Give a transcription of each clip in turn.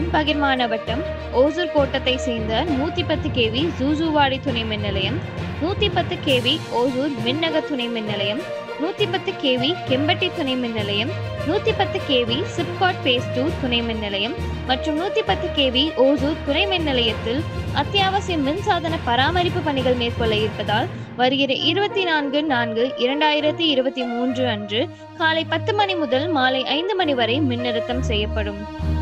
பகிர்மான வட்டம் ஓசூர் கோட்டத்தை சேர்ந்த நூத்தி பத்து கேவி ஜூஜுவாடி துணை மின் நிலையம் நூத்தி பத்து கேவி ஓசூர் மின்னக துணை மின் நிலையம் நூத்தி பத்து கேவி கெம்பட்டி துணை மின் நிலையம் நூத்தி பத்து கேவி சிப்காட் பேஸ் டூ துணை மின் நிலையம் மற்றும் நூத்தி பத்து கேவி ஓசூர் துணை மின் நிலையத்தில் அத்தியாவசிய மின்சாதன பராமரிப்பு பணிகள் மேற்கொள்ள இருப்பதால் வருகிற இருபத்தி நான்கு நான்கு இரண்டாயிரத்தி இருபத்தி மூன்று அன்று காலை பத்து மணி முதல் மாலை ஐந்து மணி வரை மின்னிறுத்தம் செய்யப்படும்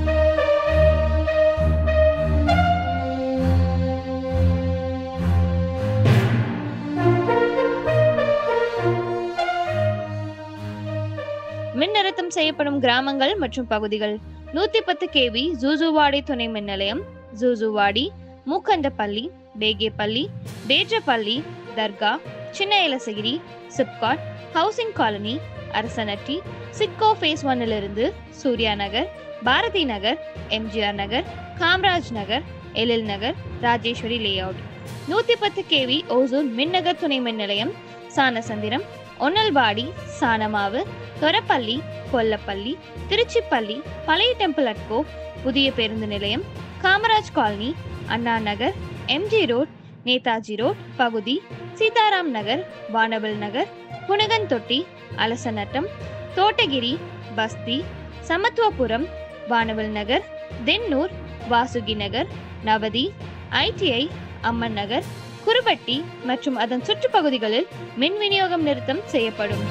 மின்னிறுத்தம் செய்யப்படும் கிராமங்கள் மற்றும் பகுதிகள் நூத்தி பத்து கேவி ஜூஜுவாடி துணை மின் நிலையம் Zuzuvadi Mookandapalli Bagepalli Bejappalli Dargah Chinna Elasagiri SIPCOT housing colony Arasanatti SIDCO phase ஒன்னிலிருந்து சூர்யா நகர் பாரதி நகர் எம்ஜிஆர் நகர் காமராஜ் நகர் எழில் நகர் ராஜேஸ்வரி லே அவுட் நூத்தி பத்து கேவி ஓசூர் மின்னகர் துணை மின் நிலையம் சானசந்திரம் ஒன்னல்வாடி சானமாவு தொரப்பள்ளி கொல்லப்பள்ளி திருச்சிப்பள்ளி பழைய டெம்பிள் அட்கோ புதிய பேருந்து நிலையம் Kamaraj colony Anna Nagar MG road Netaji road பகுதி சீதாராம் நகர் வானவல் நகர் புனகன் தொட்டி அலசநட்டம் தோட்டகிரி பஸ்தி சமத்துவபுரம் வானவல் நகர் தென்னூர் வாசுகி நகர் நவதி ஐடிஐ அம்மன் நகர் குருபட்டி மற்றும் அதன் சுற்றுப்பகுதிகளில் மின் விநியோகம் நிறுத்தம் செய்யப்படும்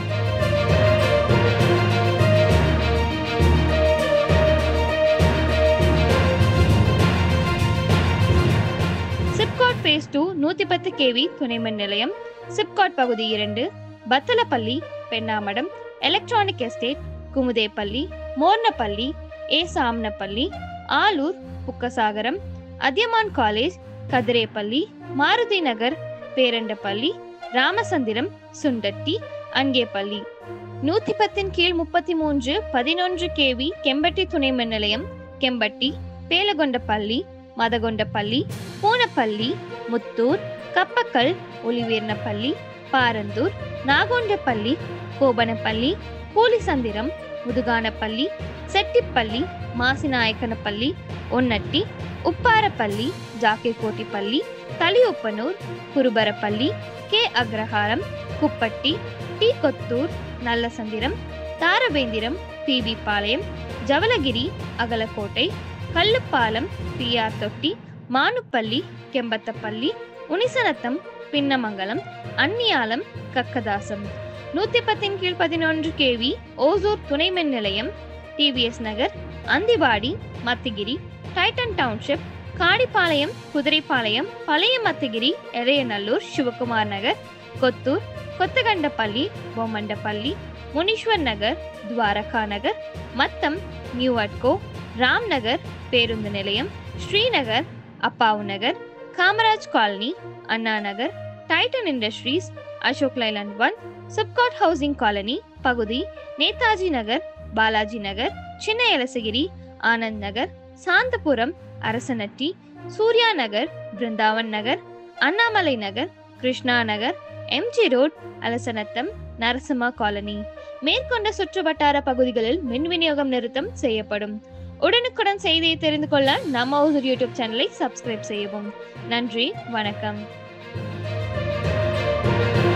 சிப்காட் பேஸ் டூ நூத்தி பத்து கேவி துணை மின் நிலையம் சிப்காட் பகுதி இரண்டு Pathalapalli Pennamadam electronic estate Kumudepalli Mornapalli A Samnapalli Alur Bukkasagaram Adhiyaman college Kadirepalli Maruti Nagar Perandapalli Ramachandram Sundatti Angepalli நூத்தி பத்தின் கீழ் முப்பத்தி மூன்று பதினொன்று கேவி கெம்பட்டி துணை மின் நிலையம் Kempatti Belagondapalli Mathagondapalli Poonapalli Muthur Kappakkal Oliveernapalli Paranthur Nagondapalli Gopanapalli Koolisandiram Muthuganapalli Chettipalli Masinayakkanapalli Onnatti Upparapalli Jakkekottipalli Thaliyoppanur Kurubarapalli K Agraharam Kuppatti T Kothur Nallasandiram Tharavendiram PP Palayam Javalagiri Agalakottai Kalluppalam BR Thotti Manupalli கெம்பத்தப்பள்ளி உனிசனத்தம் பின்னமங்கலம் அன்னியாலம் கக்கதாசம் நூத்தி பத்தின் கீழ் பதினொன்று கேவி ஓசூர் துணை மின் நிலையம் TVS Nagar Anthivadi Mathigiri Titan township Kadipalayam Kuthiraipalayam பழைய மத்திகிரி எறையநல்லூர் சிவகுமார் நகர் கொத்தூர் கொத்தகண்டப்பள்ளி பொம்மண்டப்பள்ளி முனீஸ்வர் நகர் துவாரகா நகர் மத்தம் நியூ அட்கோ ராம் நகர் பேருந்து நிலையம் Srinagar Appavu Nagar Kamaraj colony Anna Nagar Titan industries Ashok Leyland one SIPCOT housing colony பகுதி Netaji Nagar Balaji Nagar Chinna Elasagiri Anand Nagar Santhapuram Arasanatti Surya Nagar Brindavan Nagar Annamalai Nagar Krishna Nagar MG road Alasanatham Narasimha colony மேற்கொண்ட சுற்றுவட்டார பகுதிகளில் மின் விநியோகம் நிறுத்தம் செய்யப்படும் உடனுக்குடன் செய்தியை தெரிந்து கொள்ள நம்ம ஊர் யூடியூப் சேனலை சப்ஸ்கிரைப் செய்யவும் நன்றி வணக்கம்